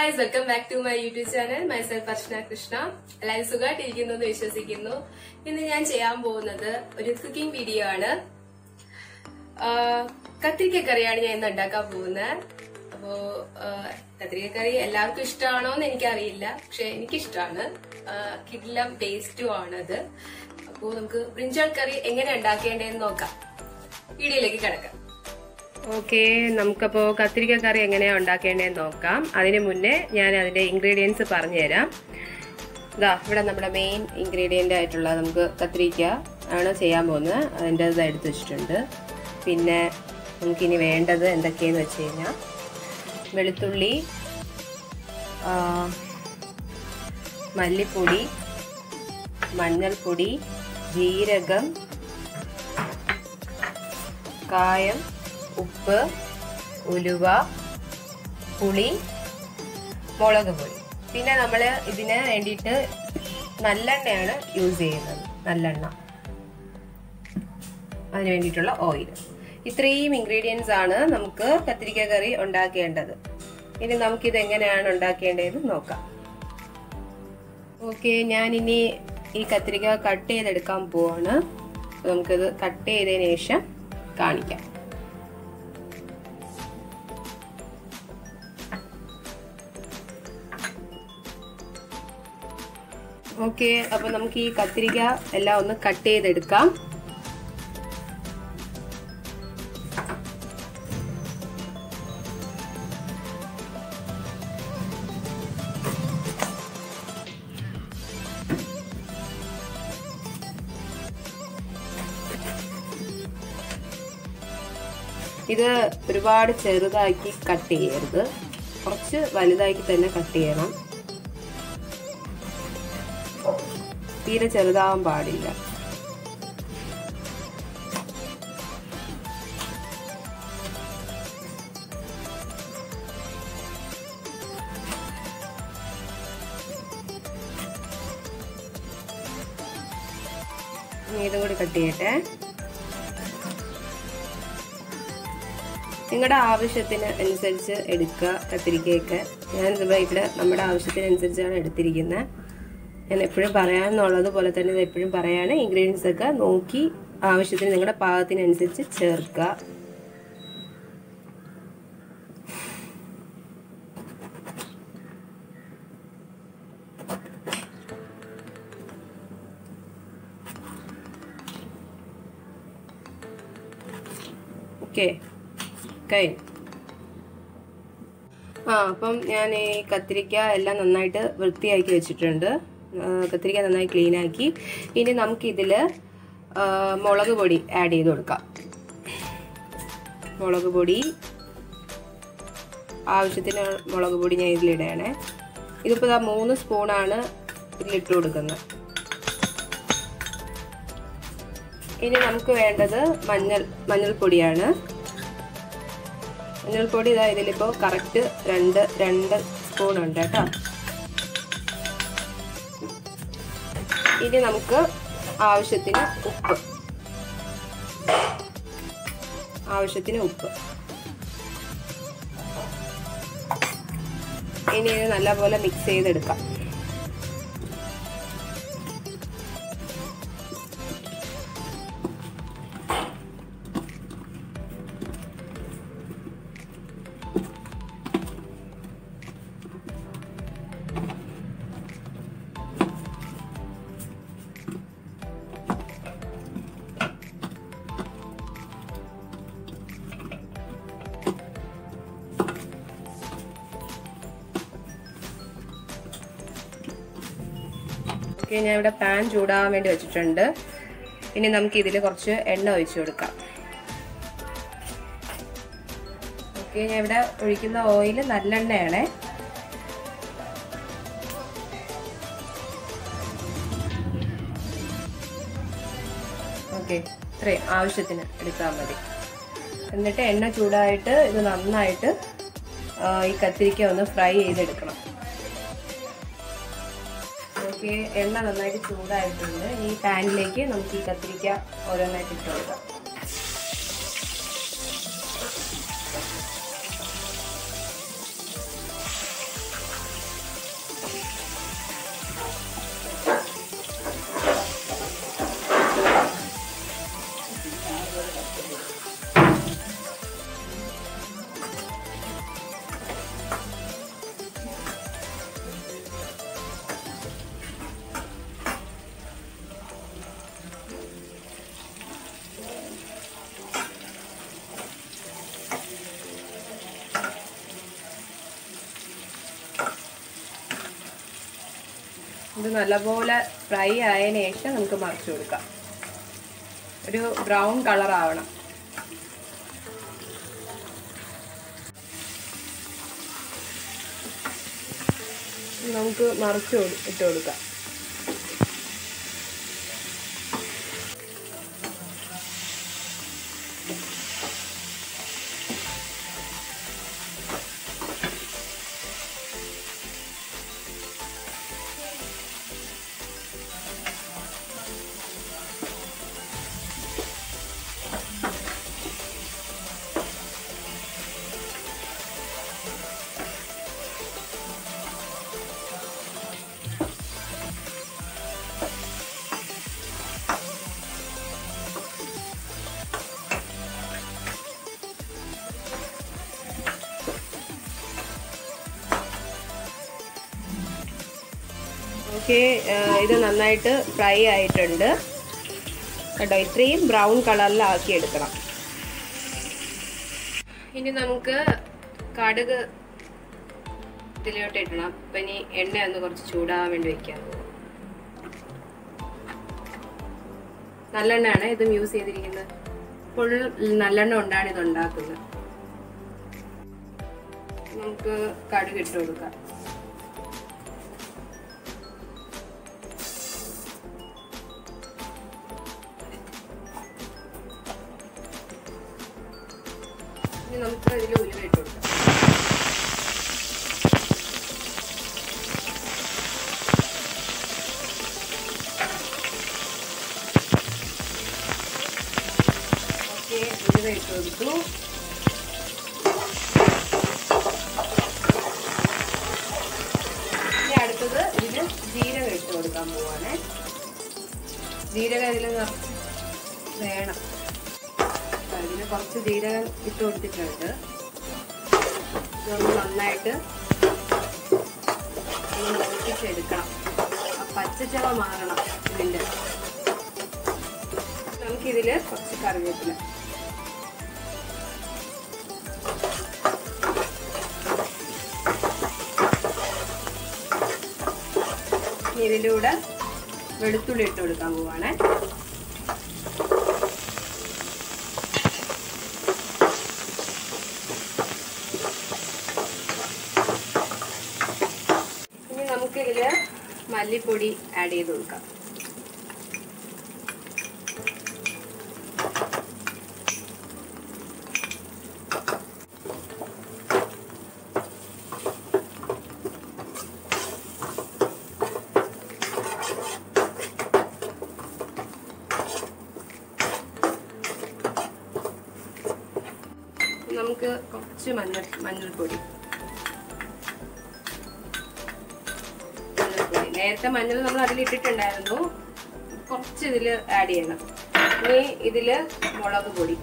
Guys welcome back to my YouTube channel myself Archana Krishna എല്ലാവരും സുഖമായിട്ടിരിക്കുന്നു എന്ന് വിശ്വസിക്കുന്നു ഇന്ന് ഞാൻ ചെയ്യാൻ പോകുന്നത് ഒരു കുക്കിംഗ് വീഡിയോ ആണ് കത്തിരിക്ക കറിയാണ് ഞാൻ ഇന്ന് ഉണ്ടാക്കാൻ പോകുന്നത് അപ്പോ കത്തിരിക്ക കറി എല്ലാവർക്കും ഇഷ്ടമാണോ എന്ന് എനിക്കറിയില്ല പക്ഷെ എനിക്കിഷ്ടമാണ് കിഡിലം ടേസ്റ്റും ആണത് അപ്പോൾ നമുക്ക് ബ്രിഞ്ചാൾ കറി എങ്ങനെ ഉണ്ടാക്കേണ്ടതെന്ന് നോക്കാം വീഡിയോയിലേക്ക് കിടക്കാം ഓക്കെ നമുക്കപ്പോ കത്തിരിക്ക കറി എങ്ങനെയാണ് ഉണ്ടാക്കേണ്ടതെന്ന് നോക്കാം അതിന് മുന്നേ ഞാൻ അതിന്റെ ഇൻഗ്രീഡിയൻസ് പറഞ്ഞുതരാം ഇതാ ഇവിടെ നമ്മുടെ മെയിൻ ഇൻഗ്രീഡിയൻ്റ് ആയിട്ടുള്ള നമുക്ക് കത്തിരിക്ക ആണ് ചെയ്യാൻ പോകുന്നത് അതിൻ്റെ ഇത് എടുത്ത് വെച്ചിട്ടുണ്ട് പിന്നെ നമുക്കിനി വേണ്ടത് എന്തൊക്കെയെന്ന് വെച്ച് കഴിഞ്ഞാൽ വെളുത്തുള്ളി ആ, മല്ലിപ്പൊടി മഞ്ഞൾപ്പൊടി ജീരകം കായം ഉപ്പ് ഉലുവ പുളി മുളക് പൊടി പിന്നെ നമ്മൾ ഇതിന് വേണ്ടിയിട്ട് നല്ലെണ്ണയാണ് യൂസ് ചെയ്യുന്നത് നല്ലെണ്ണ അതിന് വേണ്ടിയിട്ടുള്ള ഓയിൽ ഇത്രയും ഇൻഗ്രീഡിയൻസ് ആണ് നമുക്ക് കത്തിരിക്ക കറി ഉണ്ടാക്കേണ്ടത് ഇനി നമുക്കിത് എങ്ങനെയാണ് ഉണ്ടാക്കേണ്ടതെന്ന് നോക്കാം ഓക്കെ ഞാനിനി ഈ കത്തിരിക്ക കട്ട് ചെയ്തെടുക്കാൻ പോവാണ് അപ്പൊ നമുക്കിത് കട്ട് ചെയ്തതിന് ശേഷം കാണിക്കാം ഓക്കെ അപ്പൊ നമുക്ക് ഈ കത്തിരിക്ക എല്ലാം ഒന്ന് കട്ട് ചെയ്തെടുക്കാം ഇത് ഒരുപാട് ചെറുതാക്കി കട്ട് ചെയ്യരുത് കുറച്ച് വലുതാക്കി തന്നെ കട്ട് ചെയ്യണം തീരെ ചെറുതാവാൻ പാടില്ല ഇനി ഇതും കൂടി കട്ട് ചെയ്യട്ടെ നിങ്ങളുടെ ആവശ്യത്തിന് അനുസരിച്ച് എടുക്കുക കത്തിരിക്കയൊക്കെ ഞാൻ ഇവിടെ ഇവിടെ നമ്മുടെ ആവശ്യത്തിനനുസരിച്ചാണ് എടുത്തിരിക്കുന്നത് ഞാൻ എപ്പോഴും പറയാമെന്നുള്ളത് പോലെ തന്നെ ഇത് എപ്പോഴും പറയാണ് ഇൻഗ്രീഡിയൻസ് ഒക്കെ നോക്കി ആവശ്യത്തിന് നിങ്ങളുടെ പാകത്തിനനുസരിച്ച് ചേർക്കുക ഓക്കെ കഴിഞ്ഞു ആ അപ്പം ഞാൻ ഈ കത്തിരിക്ക എല്ലാം നന്നായിട്ട് വൃത്തിയാക്കി വെച്ചിട്ടുണ്ട് ആ, കത്തിരിക്ക നന്നായി ക്ലീൻ ആക്കി ഇനി നമുക്കിതിൽ മുളക് പൊടി ആഡ് ചെയ്ത് കൊടുക്കാം മുളക് പൊടി ആവശ്യത്തിന് മുളക് പൊടി ഞാൻ ഇതിലിടണേ ഇതിപ്പോൾ ഇതാ മൂന്ന് സ്പൂണാണ് ഇതിലിട്ട് കൊടുക്കുന്നത് ഇനി നമുക്ക് വേണ്ടത് മഞ്ഞൾ മഞ്ഞൾപ്പൊടിയാണ് മഞ്ഞൾപ്പൊടി ഇതാ ഇതിലിപ്പോൾ കറക്റ്റ് രണ്ട് രണ്ട് സ്പൂൺ ഉണ്ട് കേട്ടോ ഇനി നമുക്ക് ആവശ്യത്തിന് ഉപ്പ് ആവശ്യത്തിന് ഉപ്പ് ഇനി ഇത് നല്ലപോലെ മിക്സ് ചെയ്തെടുക്കാം ഓക്കെ ഞാൻ ഇവിടെ പാൻ ചൂടാവാൻ വേണ്ടി വെച്ചിട്ടുണ്ട് ഇനി നമുക്ക് ഇതിൽ കുറച്ച് എണ്ണ ഒഴിച്ചു കൊടുക്കാം ഓക്കെ ഞാൻ ഇവിടെ ഒഴിക്കുന്ന ഓയിൽ നല്ലെണ്ണയാണേ ഓക്കെ ഇത്രയും ആവശ്യത്തിന് എടുത്താൽ മതി എന്നിട്ട് എണ്ണ ചൂടായിട്ട് ഇത് നന്നായിട്ട് ആ, ഈ കത്തിരിക്ക ഒന്ന് ഫ്രൈ ചെയ്തെടുക്കണം ഓക്കെ എണ്ണ നന്നായിട്ട് ചൂടായിട്ടുണ്ട് ഈ പാനിലേക്ക് നമുക്ക് ഈ കത്തിരിക്ക ഓരോന്നായിട്ട് ഇട്ട് കൊടുക്കാം നല്ലപോലെ ഫ്രൈ ആയതിനു ശേഷം നമുക്ക് മറിച്ച് കൊടുക്കാം ഒരു ബ്രൗൺ കളർ ആവണം നമുക്ക് മറിച്ച് കൊടു- ഇട്ട് കൊടുക്കാം ഓക്കെ ഇത് നന്നായിട്ട് ഫ്രൈ ആയിട്ടുണ്ട് കേട്ടോ ഇത്രയും ബ്രൗൺ കളറിലാക്കി എടുക്കണം ഇനി നമുക്ക് കടുക് ഇതിലോട്ട് ഇടണം അപ്പം ഇനി എണ്ണ ഒന്ന് കുറച്ച് ചൂടാകാൻ വേണ്ടി വെക്കാൻ പോകും നല്ലെണ്ണയാണ് ഇതും യൂസ് ചെയ്തിരിക്കുന്നത് ഫുൾ നല്ലെണ്ണ കൊണ്ടാണ് ഇത് ഉണ്ടാക്കുന്നത് നമുക്ക് കടുക് ഇട്ട് കൊടുക്കാം ഇനി നമുക്ക് അതിൽ ഉലുവ ഇട്ട് കൊടുക്കാം ഓക്കെ ഉലുവ ഇട്ട് കൊടുത്തു ഇനി അടുത്തത് ഇതിന് ജീരകം ഇട്ട് കൊടുക്കാൻ പോവാണ് ജീരകം ഇതിൽ നിറച്ച് വേണം അതിന് കുറച്ച് ജീരകം ഇട്ട് കൊടുത്തിട്ടുണ്ട് നമ്മൾ നന്നായിട്ട് ഒന്ന് മൂപ്പിച്ചെടുക്കണം ആ പച്ചച്ചവ മാറണം ഇതിൻ്റെ നമുക്കിതിൽ കുറച്ച് കറിവേപ്പില ഇനി ഇതിൻ്റെ കൂടെ വെളുത്തുള്ളി ഇട്ട് കൊടുക്കാൻ പോവാണേ ഇനി നമുക്ക് ഇതില് മല്ലിപ്പൊടി ആഡ് ചെയ്ത് കൊടുക്കാം നമുക്ക് കുറച്ച് മഞ്ഞൾ മഞ്ഞൾപ്പൊടി മഞ്ഞൾപ്പൊടി നേരത്തെ മഞ്ഞൾ നമ്മൾ അതിൽ ഇട്ടിട്ടുണ്ടായിരുന്നു കുറച്ച് ഇതിൽ ആഡ് ചെയ്യണം ഇനി ഇതില് മുളക് പൊടി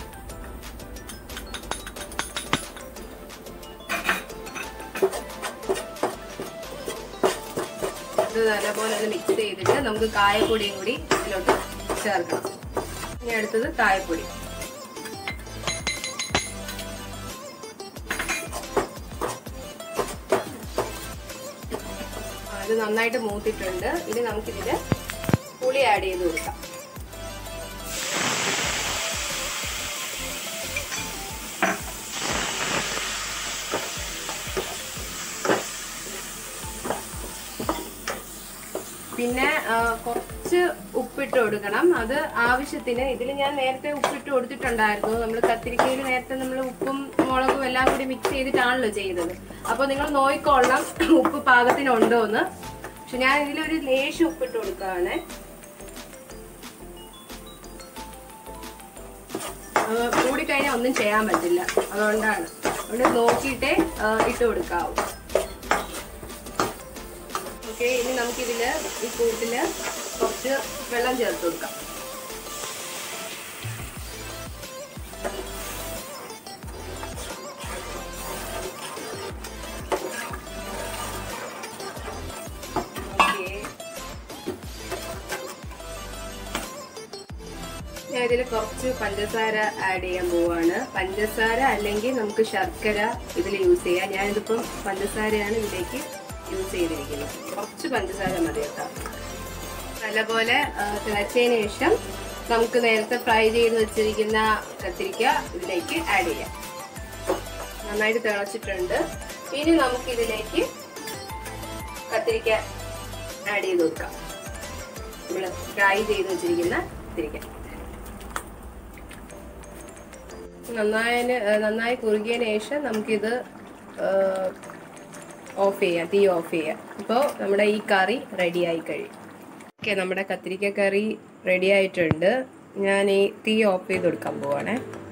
ഇത് നല്ലപോലെ ഒന്ന് മിക്സ് ചെയ്തിട്ട് നമുക്ക് കായപ്പൊടിയും കൂടി ഇതിലോട്ട് ചേർക്കണം ഇനി അടുത്തത് കായപ്പൊടി അത് നന്നായിട്ട് മൂത്തിട്ടുണ്ട് ഇനി നമുക്കിതില് പുളി ആഡ് ചെയ്ത് കൊടുക്കാം പിന്നെ ആ, കുറച്ച് ഉപ്പിട്ട് കൊടുക്കണം അത് ആവശ്യത്തിന് ഇതിൽ ഞാൻ നേരത്തെ ഉപ്പിട്ട് കൊടുത്തിട്ടുണ്ടായിരുന്നു നമ്മൾ കത്തിരിക്കയിൽ നേരത്തെ നമ്മൾ ഉപ്പും മുളകും എല്ലാം കൂടി മിക്സ് ചെയ്തിട്ടാണല്ലോ ചെയ്തത് അപ്പോൾ നിങ്ങൾ നോയിക്കൊള്ളാം ഉപ്പ് പാകത്തിനുണ്ടോ എന്ന് പക്ഷെ ഞാൻ ഇതിലൊരു ലേശം ഉപ്പിട്ട് കൊടുക്കുകയാണ് കൂടിക്കഴിഞ്ഞാൽ ഒന്നും ചെയ്യാൻ പറ്റില്ല അതുകൊണ്ടാണ് അതുകൊണ്ട് നോക്കിയിട്ടേ ആ, ഇട്ട് കൊടുക്കാവൂ ഓക്കെ ഇനി നമുക്കിതില് ഈ കൂട്ടില് കുറച്ച് വെള്ളം ചേർത്ത് കൊടുക്കാം ഓക്കേ. ഞാൻ ഇതിൽ കുറച്ച് പഞ്ചസാര ആഡ് ചെയ്യാൻ പോവാണ് പഞ്ചസാര അല്ലെങ്കിൽ നമുക്ക് ശർക്കര ഇതിൽ യൂസ് ചെയ്യാം ഞാനിതിപ്പം പഞ്ചസാരയാണ് ഇതിലേക്ക് യൂസ് ചെയ്തിരിക്കുന്നത് കുറച്ച് പഞ്ചസാര മതി കേട്ടോ നല്ലപോലെ ആ, തിളച്ചതിന് ശേഷം നമുക്ക് നേരത്തെ ഫ്രൈ ചെയ്ത് വെച്ചിരിക്കുന്ന കത്തിരിക്ക ഇതിലേക്ക് ആഡ് ചെയ്യാം നന്നായിട്ട് തിളച്ചിട്ടുണ്ട് ഇനി നമുക്ക് ഇതിലേക്ക് കത്തിരിക്ക ആഡ് ചെയ്ത് വെക്കാം നമ്മൾ ഫ്രൈ ചെയ്ത് വെച്ചിരിക്കുന്ന കത്തിരിക്ക നന്നായി നന്നായി കുറുകിയതിന് ശേഷം നമുക്കിത് ഓഫ് ചെയ്യാം തീ ഓഫ് ചെയ്യാം ഇപ്പോൾ നമ്മുടെ ഈ കറി റെഡി ആയി കഴിയും ഓക്കെ നമ്മുടെ കത്തിരിക്ക കറി റെഡി ആയിട്ടുണ്ട് ഞാൻ ഈ തീ ഓഫ് ചെയ്ത് കൊടുക്കാൻ പോവാണേ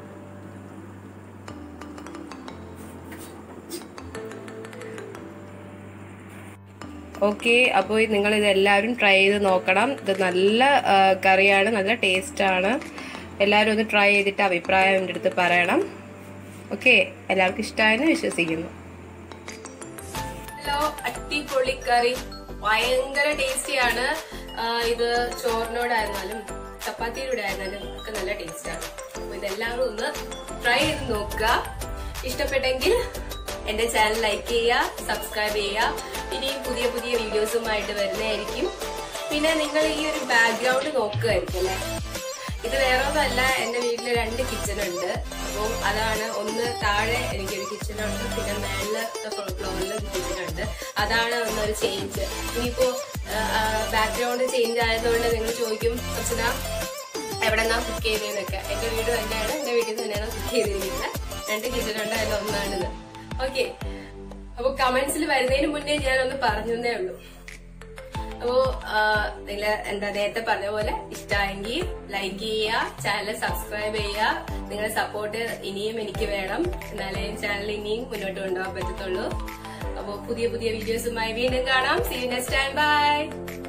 ഓക്കെ അപ്പോൾ നിങ്ങൾ ഇത് എല്ലാവരും ട്രൈ ചെയ്ത് നോക്കണം ഇത് നല്ല ആ, കറിയാണ് നല്ല ടേസ്റ്റാണ് എല്ലാവരും ഒന്ന് ട്രൈ ചെയ്തിട്ട് അഭിപ്രായം എൻ്റെ അടുത്ത് പറയണം ഓക്കെ എല്ലാവർക്കും ഇഷ്ടമായെന്ന് വിശ്വസിക്കുന്നു ഹലോ അടിപൊളി കറി ഭയങ്കര ടേസ്റ്റിയാണ് ഇത് ചോറിനോടായിരുന്നാലും ചപ്പാത്തിയുടെ ആയിരുന്നാലും ഒക്കെ നല്ല ടേസ്റ്റാണ് അപ്പൊ ഇതെല്ലാവരും ഒന്ന് ട്രൈ ചെയ്ത് നോക്കുക ഇഷ്ടപ്പെട്ടെങ്കിൽ എന്റെ ചാനൽ ലൈക്ക് ചെയ്യുക സബ്സ്ക്രൈബ് ചെയ്യുക ഇനിയും പുതിയ പുതിയ വീഡിയോസുമായിട്ട് വരുന്നതായിരിക്കും പിന്നെ നിങ്ങൾ ഈ ഒരു ബാക്ക്ഗ്രൗണ്ട് നോക്കുകയായിരിക്കും അല്ലേ ഇത് വേറെ ഒന്നല്ല എന്റെ വീട്ടില് രണ്ട് കിച്ചൺ ഉണ്ട് അപ്പം അതാണ് ഒന്ന് താഴെ എനിക്കൊരു കിച്ചൺ ഉണ്ട് പിന്നെ മേളിലത്തെ ഫ്ലോറിൽ ഒരു കിച്ചൺ ഉണ്ട് അതാണ് ഒന്നൊരു ചേഞ്ച് ഇനിയിപ്പോ ബാക്ക്ഗ്രൗണ്ട് ചേഞ്ച് ആയതുകൊണ്ട് നിങ്ങൾ ചോദിക്കും അച്ഛന എവിടെന്നാ കുക്ക് ചെയ്തതെന്നൊക്കെ എന്റെ വീട് തന്നെയാണ് എന്റെ വീട്ടിൽ തന്നെയാണ് കുക്ക് ചെയ്തിരിക്കുന്നത് രണ്ട് കിച്ചൺ ഉണ്ട് അതിൽ ഒന്നാണിത് ഓക്കെ അപ്പൊ കമന്റ്സിൽ വരുന്നതിന് മുന്നേ ഞാൻ ഒന്ന് പറഞ്ഞു എന്നേ ഉള്ളൂ അപ്പോ നിങ്ങൾ എന്താ നേരത്തെ പറഞ്ഞ പോലെ ഇഷ്ടമായെങ്കിൽ ലൈക്ക് ചെയ്യുക ചാനൽ സബ്സ്ക്രൈബ് ചെയ്യുക നിങ്ങളുടെ സപ്പോർട്ട് ഇനിയും എനിക്ക് വേണം എന്നാലേ ചാനൽ ഇനിയും മുന്നോട്ട് കൊണ്ടുപോകാൻ പറ്റത്തുള്ളൂ അപ്പോൾ പുതിയ പുതിയ വീഡിയോസുമായി വീണ്ടും കാണാം സീ നെക്സ്റ്റ് ടൈം ബൈ